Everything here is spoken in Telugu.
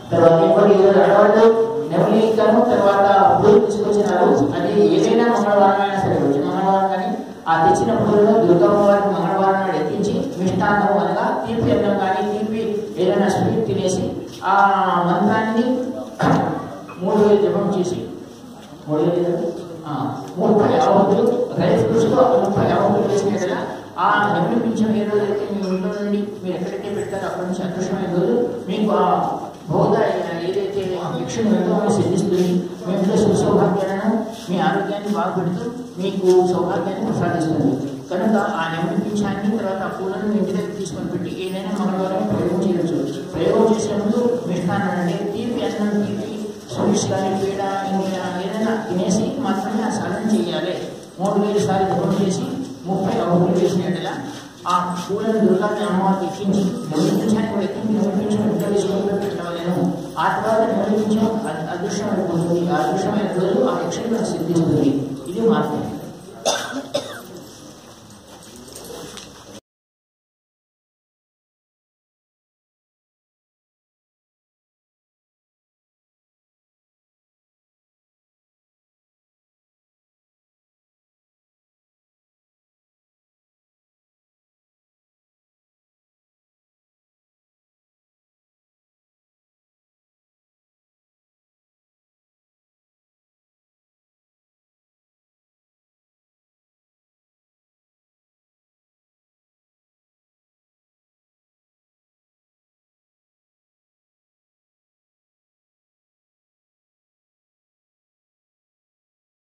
తర్వాత ఇంకోటి ఈరోజు ఆడవాళ్ళు నెమలికను తర్వాత పూలు తీసుకొచ్చినారు అది ఏదైనా మంగళవారం అయినా సరే వచ్చిన మంగళవారం కానీ ఆ తెచ్చిన పూలను దుర్గమ్మ వారికి మంగళవారం నాడు ఎత్తించి మిష్టాన్నం అనగా తీపి అన్నం కానీ తీపి ఏదైనా స్వీట్ తినేసి ఆ మంత్రాన్ని మూడు వేలు జపం చేసి మూడు వేలు కదా? ఆ, ముప్పై ఆవులు రైతు కృషిలో ముప్పై ఆవులు వేసిన కదా ఆ నెమలి పింఛం ఏ రోజైతే మీ ఇంట్లో నుండి మీరు ఎక్కడికే పెడతారో అక్కడి నుంచి అదృష్టమైన రోజు మీకు ఆ బోధ ఏదైతే యక్షణ ఎంతో సిద్ధిస్తుంది మీ ఇంట్లో సుఖ సౌభాగ్యాలను మీ ఆరోగ్యాన్ని బాగుపెడుతూ మీకు సౌభాగ్యాన్ని ప్రసాదిస్తుంది కనుక ఆ నెమలి పింఛాన్ని తర్వాత ఆ పూలను మీ ఇంటి దగ్గర తీసుకొని పెట్టి ఏదైనా మంగళవారం ప్రయోగం చేయవచ్చు ప్రయోగం చేసే ముందు మిష్టాన్ని అంటే తీపి అన్నం తీపి సుమిష్ కానీ పీడ ఇంకా ఏదైనా తినేసి మాత్రమే ఆ సాధన చేయాలి మూడు వేలు సార్లు జపం చేసి ముప్పై ఒకటి వేసినట్టుగా ఆ పూలను దుర్గాన్ని అమ్మవారికి ఎక్కించి నిర్మించడానికి కూడా ఎక్కించి నిర్మించడం ఇంట్లో తీసుకొని పెట్టవలేను ఆ తర్వాత నిర్మించడం అదృష్టమైన పోతుంది ఆ అదృష్టమైన రోజు ఆ యక్షణ సిద్ధిస్తుంది ఇది మార్గం